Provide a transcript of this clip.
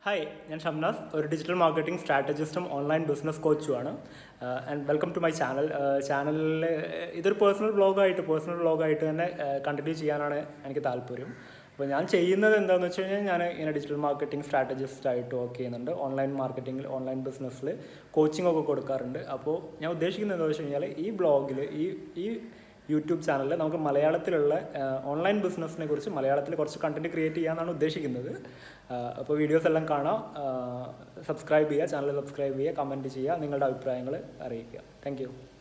hi ഞാൻ ഷംനാസ് ഒരു digital marketing സ്ട്രാറ്റജിസ്റ്റും ഓൺലൈൻ ബിസിനസ് കോച്ചുമാണ് and welcome to my channel ചാനലിൽ ഇതൊരു പേഴ്സണൽ ബ്ലോഗായിട്ട് പേഴ്സണൽ ബ്ലോഗായിട്ട് തന്നെ കണ്ടിന്യൂ ചെയ്യാനാണ് എനിക്ക് താല്പര്യം അപ്പോൾ ഞാൻ ചെയ്യുന്നത് എന്താണെന്ന് വെച്ച് കഴിഞ്ഞാൽ ഞാൻ ഇങ്ങനെ ഡിജിറ്റൽ മാർക്കറ്റിംഗ് സ്ട്രാറ്റജിസ്റ്റ് ആയിട്ട് വർക്ക് ചെയ്യുന്നുണ്ട് ഓൺലൈൻ മാർക്കറ്റിംഗിൽ ഓൺലൈൻ ബിസിനസ്സിൽ കോച്ചിങ് ഒക്കെ കൊടുക്കാറുണ്ട് അപ്പോൾ ഞാൻ ഉദ്ദേശിക്കുന്നത് എന്താണെന്ന് വെച്ച് കഴിഞ്ഞാൽ ഈ ബ്ലോഗിൽ ഈ ഈ യൂട്യൂബ് ചാനലിൽ നമുക്ക് മലയാളത്തിലുള്ള ഓൺലൈൻ ബിസിനസ്സിനെ കുറിച്ച് മലയാളത്തിൽ കുറച്ച് കണ്ടന്റ് ക്രിയേറ്റ് ചെയ്യാനാണ് ഉദ്ദേശിക്കുന്നത് അപ്പോൾ വീഡിയോസ് എല്ലാം കാണാം സബ്സ്ക്രൈബ് ചെയ്യുക ചാനൽ സബ്സ്ക്രൈബ് ചെയ്യുക കമൻറ്റ് ചെയ്യുക നിങ്ങളുടെ അഭിപ്രായങ്ങൾ അറിയിക്കുക താങ്ക്